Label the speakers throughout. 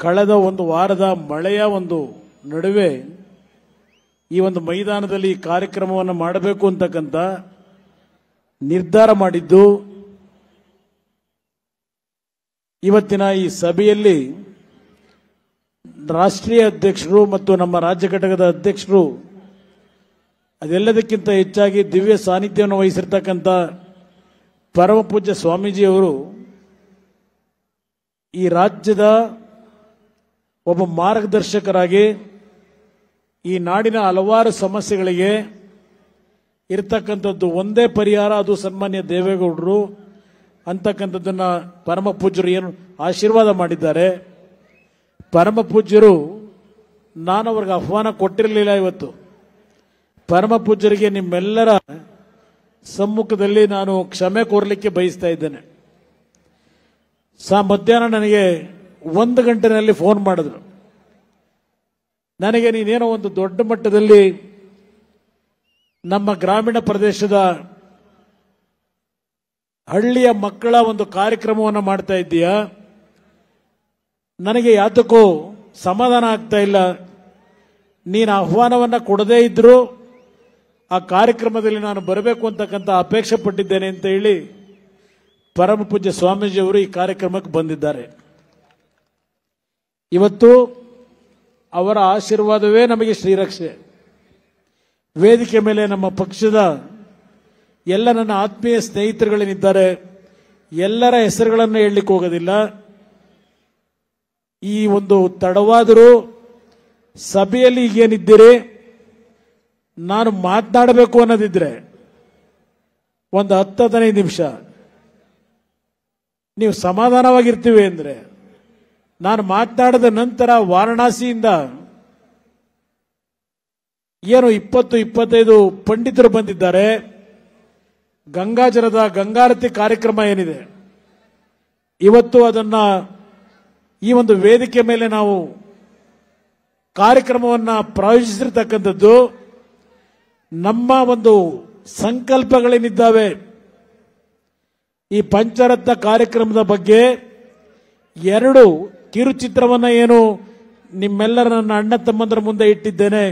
Speaker 1: ಕಳೆದ ಒಂದು ವಾರದ ಮಳೆಯ ಒಂದು ನಡುವೆ ಈ ಒಂದು ಮೈದಾನದಲ್ಲಿ ಈ ಕಾರ್ಯಕ್ರಮವನ್ನು ಮಾಡಬೇಕು ಅಂತಕ್ಕಂಥ ನಿರ್ಧಾರ ಮಾಡಿದ್ದು ಇವತ್ತಿನ ಈ ಸಭೆಯಲ್ಲಿ ರಾಷ್ಟ್ರೀಯ ಅಧ್ಯಕ್ಷರು ಮತ್ತು ನಮ್ಮ ರಾಜ್ಯ ಘಟಕದ ಅಧ್ಯಕ್ಷರು ಅದೆಲ್ಲದಕ್ಕಿಂತ ಹೆಚ್ಚಾಗಿ ದಿವ್ಯ ಸಾನ್ನಿಧ್ಯವನ್ನು ವಹಿಸಿರ್ತಕ್ಕಂಥ ಪರಮ ಪೂಜ್ಯ ಸ್ವಾಮೀಜಿಯವರು ಈ ರಾಜ್ಯದ ಒಬ್ಬ ಮಾರ್ಗದರ್ಶಕರಾಗಿ ಈ ನಾಡಿನ ಹಲವಾರು ಸಮಸ್ಯೆಗಳಿಗೆ ಇರತಕ್ಕಂಥದ್ದು ಒಂದೇ ಪರಿಹಾರ ಅದು ಸನ್ಮಾನ್ಯ ದೇವೇಗೌಡರು ಅಂತಕ್ಕಂಥದ್ದನ್ನ ಪರಮ ಪೂಜ್ಯರು ಏನು ಆಶೀರ್ವಾದ ಮಾಡಿದ್ದಾರೆ ಪರಮ ಪೂಜ್ಯರು ನಾನು ಅವ್ರಿಗೆ ಆಹ್ವಾನ ಕೊಟ್ಟಿರಲಿಲ್ಲ ಇವತ್ತು ಪರಮ ಪೂಜ್ಯರಿಗೆ ನಿಮ್ಮೆಲ್ಲರ ಸಮ್ಮುಖದಲ್ಲಿ ನಾನು ಕ್ಷಮೆ ಕೋರಲಿಕ್ಕೆ ಬಯಸ್ತಾ ಇದ್ದೇನೆ ಸಾ ಮಧ್ಯಾಹ್ನ ನನಗೆ ಒಂದು ಗಂಟೆನಲ್ಲಿ ಫೋನ್ ಮಾಡಿದ್ರು ನನಗೆ ನೀನೇನೋ ಒಂದು ದೊಡ್ಡ ಮಟ್ಟದಲ್ಲಿ ನಮ್ಮ ಗ್ರಾಮೀಣ ಪ್ರದೇಶದ ಹಳ್ಳಿಯ ಮಕ್ಕಳ ಒಂದು ಕಾರ್ಯಕ್ರಮವನ್ನು ಮಾಡ್ತಾ ಇದ್ದೀಯಾ ನನಗೆ ಯಾತಕ್ಕೂ ಸಮಾಧಾನ ಆಗ್ತಾ ಇಲ್ಲ ನೀನು ಆಹ್ವಾನವನ್ನು ಕೊಡದೇ ಇದ್ರೂ ಆ ಕಾರ್ಯಕ್ರಮದಲ್ಲಿ ನಾನು ಬರಬೇಕು ಅಂತಕ್ಕಂಥ ಅಪೇಕ್ಷೆ ಪಟ್ಟಿದ್ದೇನೆ ಅಂತ ಹೇಳಿ ಪರಮ ಪೂಜ್ಯ ಸ್ವಾಮೀಜಿಯವರು ಈ ಕಾರ್ಯಕ್ರಮಕ್ಕೆ ಬಂದಿದ್ದಾರೆ ಇವತ್ತು ಅವರ ಆಶೀರ್ವಾದವೇ ನಮಗೆ ಶ್ರೀರಕ್ಷೆ ವೇದಿಕೆ ಮೇಲೆ ನಮ್ಮ ಪಕ್ಷದ ಎಲ್ಲ ನನ್ನ ಆತ್ಮೀಯ ಸ್ನೇಹಿತರುಗಳೇನಿದ್ದಾರೆ ಎಲ್ಲರ ಹೆಸರುಗಳನ್ನು ಹೇಳಲಿಕ್ಕೆ ಹೋಗೋದಿಲ್ಲ ಈ ಒಂದು ತಡವಾದರೂ ಸಭೆಯಲ್ಲಿ ಈಗೇನಿದ್ದೀರಿ ನಾನು ಮಾತನಾಡಬೇಕು ಅನ್ನೋದಿದ್ರೆ ಒಂದು ಹತ್ತು ಹದಿನೈದು ನಿಮಿಷ ನೀವು ಸಮಾಧಾನವಾಗಿರ್ತೀವಿ ಅಂದ್ರೆ ನಾನು ಮಾತನಾಡಿದ ನಂತರ ವಾರಣಾಸಿಯಿಂದ ಏನು ಇಪ್ಪತ್ತು ಇಪ್ಪತ್ತೈದು ಪಂಡಿತರು ಬಂದಿದ್ದಾರೆ ಗಂಗಾಜಲದ ಗಂಗಾರತಿ ಕಾರ್ಯಕ್ರಮ ಏನಿದೆ ಇವತ್ತು ಅದನ್ನ ಈ ಒಂದು ವೇದಿಕೆ ಮೇಲೆ ನಾವು ಕಾರ್ಯಕ್ರಮವನ್ನ ಪ್ರಾಯೋಜಿಸಿರ್ತಕ್ಕಂಥದ್ದು ನಮ್ಮ ಒಂದು ಸಂಕಲ್ಪಗಳೇನಿದ್ದಾವೆ ಈ ಪಂಚರತ್ನ ಕಾರ್ಯಕ್ರಮದ ಬಗ್ಗೆ ಎರಡು ಕಿರುಚಿತ್ರವನ್ನ ಏನು ನಿಮ್ಮೆಲ್ಲರ ನನ್ನ ಅಣ್ಣ ತಮ್ಮಂದರ ಮುಂದೆ ಇಟ್ಟಿದ್ದೇನೆ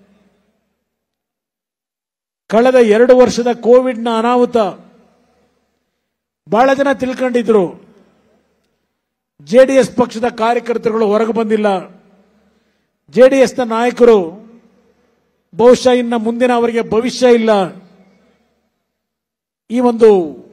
Speaker 1: ಕಳೆದ ಎರಡು ವರ್ಷದ ಕೋವಿಡ್ನ ಅನಾಹುತ ಬಹಳ ಜನ ತಿಳ್ಕೊಂಡಿದ್ರು ಜೆಡಿಎಸ್ ಪಕ್ಷದ ಕಾರ್ಯಕರ್ತರುಗಳು ಹೊರಗೆ ಬಂದಿಲ್ಲ ಜೆಡಿಎಸ್ನ ನಾಯಕರು ಬಹುಶಃ ಇನ್ನ ಮುಂದಿನ ಅವರಿಗೆ ಭವಿಷ್ಯ ಇಲ್ಲ ಈ ಒಂದು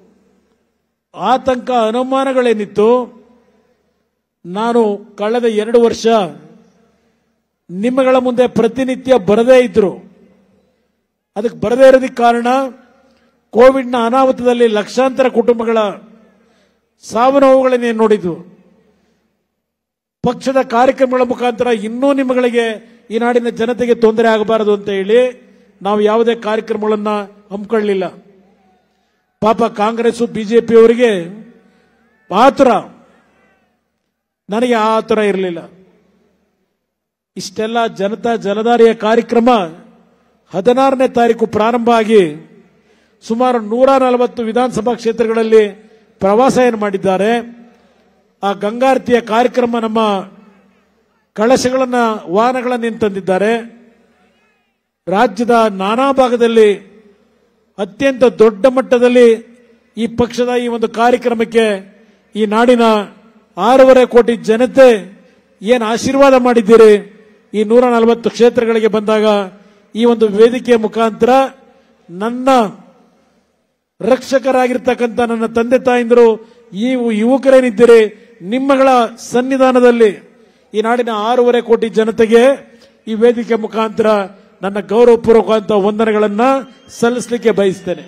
Speaker 1: ಆತಂಕ ಅನುಮಾನಗಳೇನಿತ್ತು ನಾನು ಕಳೆದ ಎರಡು ವರ್ಷ ನಿಮ್ಮಗಳ ಮುಂದೆ ಪ್ರತಿನಿತ್ಯ ಬರದೇ ಇದ್ರು ಅದಕ್ಕೆ ಬರದೇ ಇರೋದಕ್ಕೆ ಕಾರಣ ಕೋವಿಡ್ನ ಅನಾಹುತದಲ್ಲಿ ಲಕ್ಷಾಂತರ ಕುಟುಂಬಗಳ ಸಾವು ನೋವುಗಳನ್ನೇ ನೋಡಿದ್ವು ಪಕ್ಷದ ಕಾರ್ಯಕ್ರಮಗಳ ಮುಖಾಂತರ ಇನ್ನೂ ನಿಮ್ಮಗಳಿಗೆ ಈ ನಾಡಿನ ಜನತೆಗೆ ತೊಂದರೆ ಆಗಬಾರದು ಅಂತ ಹೇಳಿ ನಾವು ಯಾವುದೇ ಕಾರ್ಯಕ್ರಮಗಳನ್ನ ಹಮ್ಮಿಕೊಳ್ಳಲಿಲ್ಲ ಪಾಪ ಕಾಂಗ್ರೆಸ್ ಬಿಜೆಪಿ ಅವರಿಗೆ ಆತುರ ನನಗೆ ಆ ಆತುರ ಇರಲಿಲ್ಲ ಇಷ್ಟೆಲ್ಲ ಜನತಾ ಜಲಧಾರಿಯ ಕಾರ್ಯಕ್ರಮ ಹದಿನಾರನೇ ತಾರೀಕು ಪ್ರಾರಂಭ ಆಗಿ ಸುಮಾರು ನೂರ ನಲವತ್ತು ವಿಧಾನಸಭಾ ಕ್ಷೇತ್ರಗಳಲ್ಲಿ ಪ್ರವಾಸ ಏನು ಮಾಡಿದ್ದಾರೆ ಆ ಗಂಗಾರತಿಯ ಕಾರ್ಯಕ್ರಮ ನಮ್ಮ ಕಳಶಗಳನ್ನ ವಾಹನಗಳನ್ನು ತಂದಿದ್ದಾರೆ ರಾಜ್ಯದ ನಾನಾ ಭಾಗದಲ್ಲಿ ಅತ್ಯಂತ ದೊಡ್ಡ ಮಟ್ಟದಲ್ಲಿ ಈ ಪಕ್ಷದ ಈ ಒಂದು ಕಾರ್ಯಕ್ರಮಕ್ಕೆ ಈ ನಾಡಿನ ಆರೂವರೆ ಕೋಟಿ ಜನತೆ ಏನು ಆಶೀರ್ವಾದ ಮಾಡಿದ್ದೀರಿ ಈ ನೂರ ನಲವತ್ತು ಕ್ಷೇತ್ರಗಳಿಗೆ ಬಂದಾಗ ಈ ಒಂದು ವೇದಿಕೆಯ ಮುಖಾಂತರ ನನ್ನ ರಕ್ಷಕರಾಗಿರ್ತಕ್ಕಂಥ ನನ್ನ ತಂದೆ ತಾಯಿಂದರು ಈ ಯುವಕರೇನಿದ್ದೀರಿ ನಿಮ್ಮಗಳ ಸನ್ನಿಧಾನದಲ್ಲಿ ಈ ನಾಡಿನ ಆರೂವರೆ ಕೋಟಿ ಜನತೆಗೆ ಈ ವೇದಿಕೆ ಮುಖಾಂತರ ನನ್ನ ಗೌರವಪೂರ್ವಕವಂತ ವಂದನೆಗಳನ್ನ ಸಲ್ಲಿಸಲಿಕ್ಕೆ ಬಯಸ್ತೇನೆ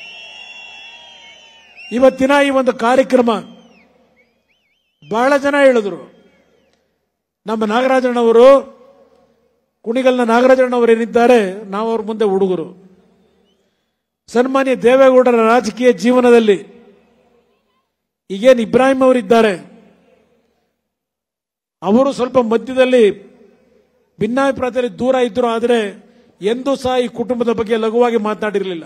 Speaker 1: ಇವತ್ತಿನ ಈ ಒಂದು ಕಾರ್ಯಕ್ರಮ ಬಹಳ ಜನ ಹೇಳಿದ್ರು ನಮ್ಮ ನಾಗರಾಜಣ್ಣವರು ಕುಣಿಗಲ್ನ ನಾಗರಾಜಣ್ಣವರು ಏನಿದ್ದಾರೆ ನಾವು ಅವ್ರ ಮುಂದೆ ಹುಡುಗರು ಸನ್ಮಾನ್ಯ ದೇವೇಗೌಡರ ರಾಜಕೀಯ ಜೀವನದಲ್ಲಿ ಈಗೇನು ಇಬ್ರಾಹಿಂ ಅವರಿದ್ದಾರೆ ಅವರು ಸ್ವಲ್ಪ ಮಧ್ಯದಲ್ಲಿ ಭಿನ್ನಾಭಿಪ್ರಾಯದಲ್ಲಿ ದೂರ ಇದ್ರು ಆದರೆ ಎಂದೂ ಸಹ ಈ ಕುಟುಂಬದ ಬಗ್ಗೆ ಲಘುವಾಗಿ ಮಾತನಾಡಿರಲಿಲ್ಲ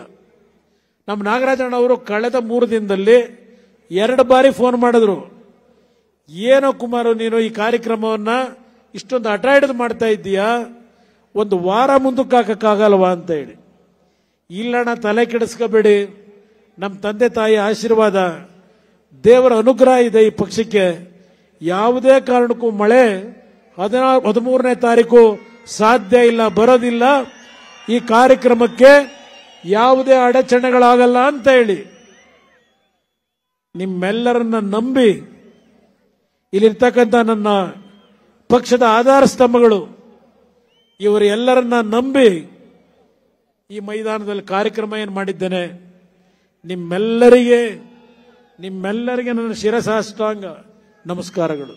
Speaker 1: ನಮ್ಮ ನಾಗರಾಜಣ್ಣ ಅವರು ಕಳೆದ ಮೂರು ದಿನದಲ್ಲಿ ಎರಡು ಬಾರಿ ಫೋನ್ ಮಾಡಿದ್ರು ಏನೋ ಕುಮಾರು ನೀನು ಈ ಕಾರ್ಯಕ್ರಮವನ್ನ ಇಷ್ಟೊಂದು ಹಠ ಹಿಡಿದು ಮಾಡ್ತಾ ಇದ್ದೀಯಾ ಒಂದು ವಾರ ಮುಂದಕ್ಕೆ ಹಾಕಕ್ಕಾಗಲ್ವಾ ಅಂತ ಹೇಳಿ ಇಲ್ಲಣ್ಣ ತಲೆ ಕೆಡಿಸ್ಕೋಬೇಡಿ ನಮ್ಮ ತಂದೆ ತಾಯಿ ಆಶೀರ್ವಾದ ದೇವರ ಅನುಗ್ರಹ ಇದೆ ಈ ಪಕ್ಷಕ್ಕೆ ಯಾವುದೇ ಕಾರಣಕ್ಕೂ ಮಳೆ ಹದಿನಾರು ಹದಿಮೂರನೇ ತಾರೀಕು ಸಾಧ್ಯ ಇಲ್ಲ ಬರೋದಿಲ್ಲ ಈ ಕಾರ್ಯಕ್ರಮಕ್ಕೆ ಯಾವುದೇ ಅಡಚಣೆಗಳಾಗಲ್ಲ ಅಂತ ಹೇಳಿ ನಿಮ್ಮೆಲ್ಲರನ್ನ ನಂಬಿ ಇಲ್ಲಿರ್ತಕ್ಕಂಥ ನನ್ನ ಪಕ್ಷದ ಆಧಾರ ಸ್ತಂಭಗಳು ಇವರೆಲ್ಲರನ್ನ ನಂಬಿ ಈ ಮೈದಾನದಲ್ಲಿ ಕಾರ್ಯಕ್ರಮ ಏನು ಮಾಡಿದ್ದೇನೆ ನಿಮ್ಮೆಲ್ಲರಿಗೆ ನಿಮ್ಮೆಲ್ಲರಿಗೆ ನನ್ನ ಶಿರಸಾಷ್ಟಾಂಗ ನಮಸ್ಕಾರಗಳು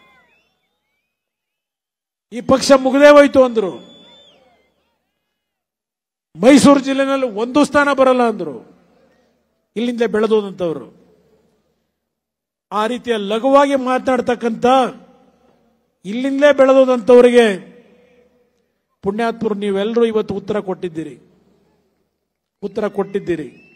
Speaker 1: ಈ ಪಕ್ಷ ಮುಗದೇ ಹೋಯ್ತು ಅಂದ್ರು ಮೈಸೂರು ಜಿಲ್ಲೆನಲ್ಲಿ ಒಂದು ಸ್ಥಾನ ಬರಲ್ಲ ಅಂದ್ರು ಇಲ್ಲಿಂದ ಬೆಳೆದೋದಂತವರು ಆ ರೀತಿಯ ಲಘುವಾಗಿ ಮಾತನಾಡ್ತಕ್ಕಂಥ ಇಲ್ಲಿಂದಲೇ ಬೆಳೆದೋದಂತವರಿಗೆ ಪುಣ್ಯಾತ್ಮರು ನೀವೆಲ್ಲರೂ ಇವತ್ತು ಉತ್ತರ ಕೊಟ್ಟಿದ್ದೀರಿ ಉತ್ತರ ಕೊಟ್ಟಿದ್ದೀರಿ